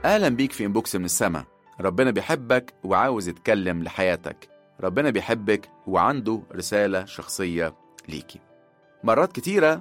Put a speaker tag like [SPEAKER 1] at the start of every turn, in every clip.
[SPEAKER 1] أهلا بيك في إنبوكس من السما ربنا بيحبك وعاوز يتكلم لحياتك ربنا بيحبك وعنده رسالة شخصية ليكي مرات كتيرة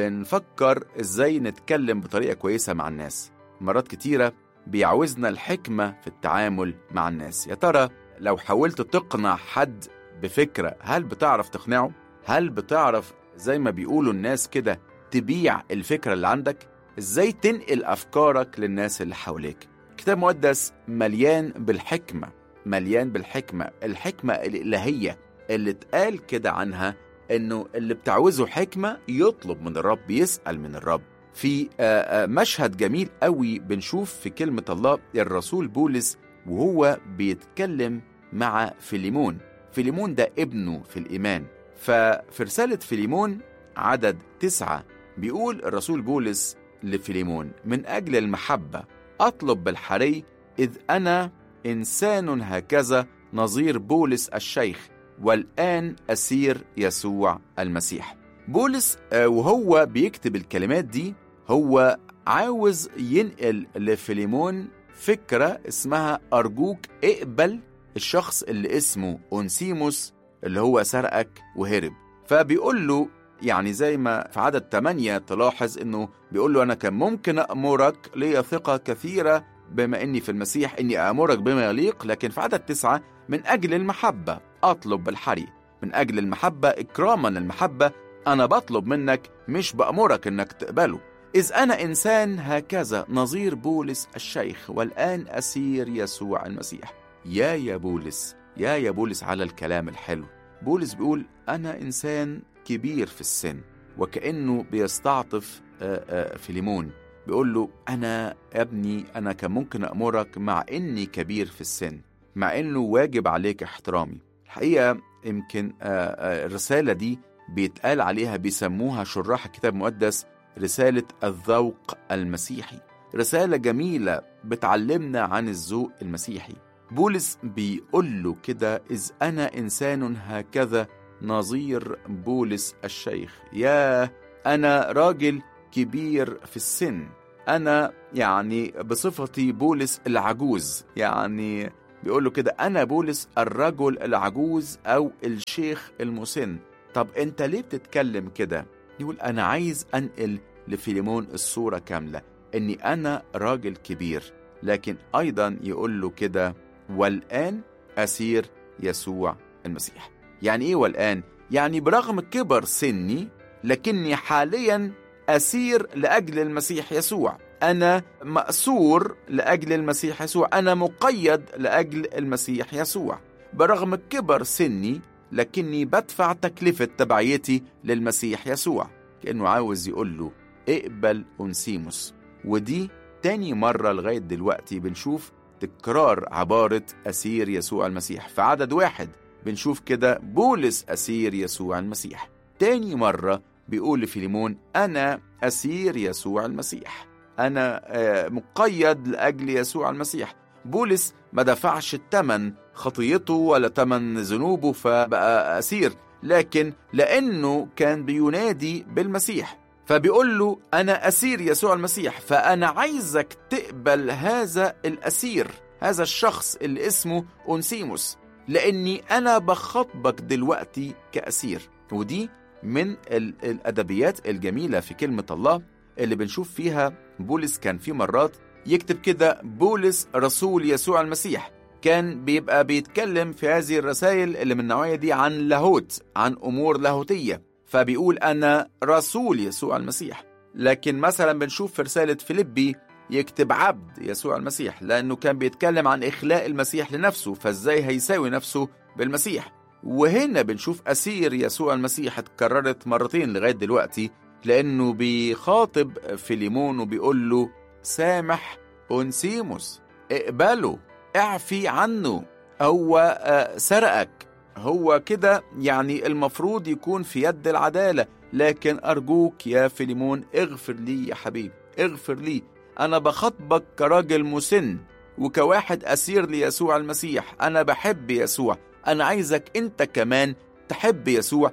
[SPEAKER 1] بنفكر إزاي نتكلم بطريقة كويسة مع الناس مرات كتيرة بيعوزنا الحكمة في التعامل مع الناس يا ترى لو حاولت تقنع حد بفكرة هل بتعرف تقنعه؟ هل بتعرف زي ما بيقولوا الناس كده تبيع الفكرة اللي عندك؟ ازاي تنقل أفكارك للناس اللي حواليك؟ كتاب مقدس مليان بالحكمة مليان بالحكمة الحكمة الإلهية اللي اتقال كده عنها انه اللي بتعوزه حكمة يطلب من الرب يسأل من الرب في مشهد جميل قوي بنشوف في كلمة الله الرسول بولس وهو بيتكلم مع فيليمون فيليمون ده ابنه في الإيمان ففي رسالة فيليمون عدد تسعة بيقول الرسول بولس لفيليمون من أجل المحبة أطلب بالحري إذ أنا إنسان هكذا نظير بولس الشيخ والآن أسير يسوع المسيح بولس وهو بيكتب الكلمات دي هو عاوز ينقل لفيليمون فكرة اسمها أرجوك اقبل الشخص اللي اسمه أونسيموس اللي هو سرقك وهرب فبيقول له يعني زي ما في عدد 8 تلاحظ انه بيقول له انا كان ممكن امرك لي ثقه كثيره بما اني في المسيح اني امرك بما يليق لكن في عدد تسعة من اجل المحبه اطلب بالحري من اجل المحبه اكراما المحبه انا بطلب منك مش بامرك انك تقبله اذ انا انسان هكذا نظير بولس الشيخ والان اسير يسوع المسيح يا يا بولس يا يا بولس على الكلام الحلو بولس بيقول انا انسان كبير في السن وكأنه بيستعطف فيليمون بيقول له أنا يا ابني أنا كان ممكن أأمرك مع إني كبير في السن مع إنه واجب عليك احترامي الحقيقة يمكن الرسالة دي بيتقال عليها بيسموها شراح الكتاب المقدس رسالة الذوق المسيحي رسالة جميلة بتعلمنا عن الذوق المسيحي بولس بيقول له كده إذ أنا إنسان هكذا نظير بولس الشيخ يا أنا راجل كبير في السن أنا يعني بصفتي بولس العجوز يعني بيقول له كده أنا بولس الرجل العجوز أو الشيخ المسن طب أنت ليه بتتكلم كده؟ يقول أنا عايز أنقل لفيليمون الصورة كاملة إني أنا راجل كبير لكن أيضا يقول له كده والآن أسير يسوع المسيح يعني ايه والان يعني برغم كبر سني لكني حاليا اسير لاجل المسيح يسوع انا ماسور لاجل المسيح يسوع انا مقيد لاجل المسيح يسوع برغم كبر سني لكني بدفع تكلفه تبعيتي للمسيح يسوع كانه عاوز يقول له اقبل انسيموس ودي تاني مره لغايه دلوقتي بنشوف تكرار عباره اسير يسوع المسيح في عدد واحد بنشوف كده بولس أسير يسوع المسيح تاني مرة بيقول لفيليمون أنا أسير يسوع المسيح أنا مقيد لأجل يسوع المسيح بولس ما دفعش التمن خطيته ولا تمن ذنوبه فبقى أسير لكن لأنه كان بينادي بالمسيح فبيقول له أنا أسير يسوع المسيح فأنا عايزك تقبل هذا الأسير هذا الشخص اللي اسمه أونسيموس لاني انا بخاطبك دلوقتي كاسير ودي من الادبيات الجميله في كلمه الله اللي بنشوف فيها بولس كان في مرات يكتب كده بولس رسول يسوع المسيح كان بيبقى بيتكلم في هذه الرسائل اللي من النوعيه دي عن لاهوت عن امور لاهوتيه فبيقول انا رسول يسوع المسيح لكن مثلا بنشوف في رساله فيليبي يكتب عبد يسوع المسيح لأنه كان بيتكلم عن إخلاء المسيح لنفسه فإزاي هيساوي نفسه بالمسيح وهنا بنشوف أسير يسوع المسيح اتكررت مرتين لغاية دلوقتي لأنه بيخاطب فيليمون وبيقول له سامح أونسيموس اقبله اعفي عنه هو سرقك هو كده يعني المفروض يكون في يد العدالة لكن أرجوك يا فيليمون اغفر لي يا حبيبي اغفر لي أنا بخاطبك كراجل مسن وكواحد أسير ليسوع المسيح أنا بحب يسوع أنا عايزك أنت كمان تحب يسوع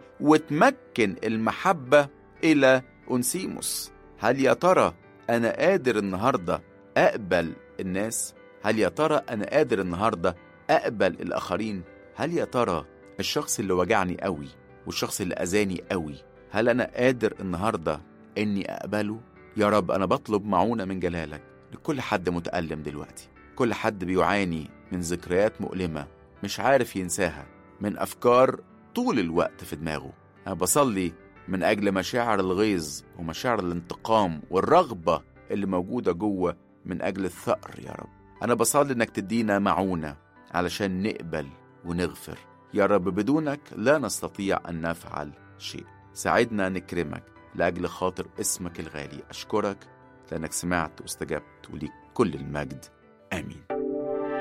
[SPEAKER 1] وتمكن المحبة إلى أنسيموس هل يا ترى أنا قادر النهاردة أقبل الناس هل يا ترى أنا قادر النهاردة أقبل الآخرين هل يا ترى الشخص اللي وجعني قوي والشخص اللي أذاني قوي هل أنا قادر النهاردة إني أقبله يا رب أنا بطلب معونة من جلالك لكل حد متألم دلوقتي كل حد بيعاني من ذكريات مؤلمة مش عارف ينساها من أفكار طول الوقت في دماغه أنا بصلي من أجل مشاعر الغيظ ومشاعر الانتقام والرغبة اللي موجودة جوه من أجل الثأر يا رب أنا بصلي إنك تدينا معونة علشان نقبل ونغفر يا رب بدونك لا نستطيع أن نفعل شيء ساعدنا نكرمك لأجل خاطر اسمك الغالي أشكرك لأنك سمعت واستجبت وليك كل المجد آمين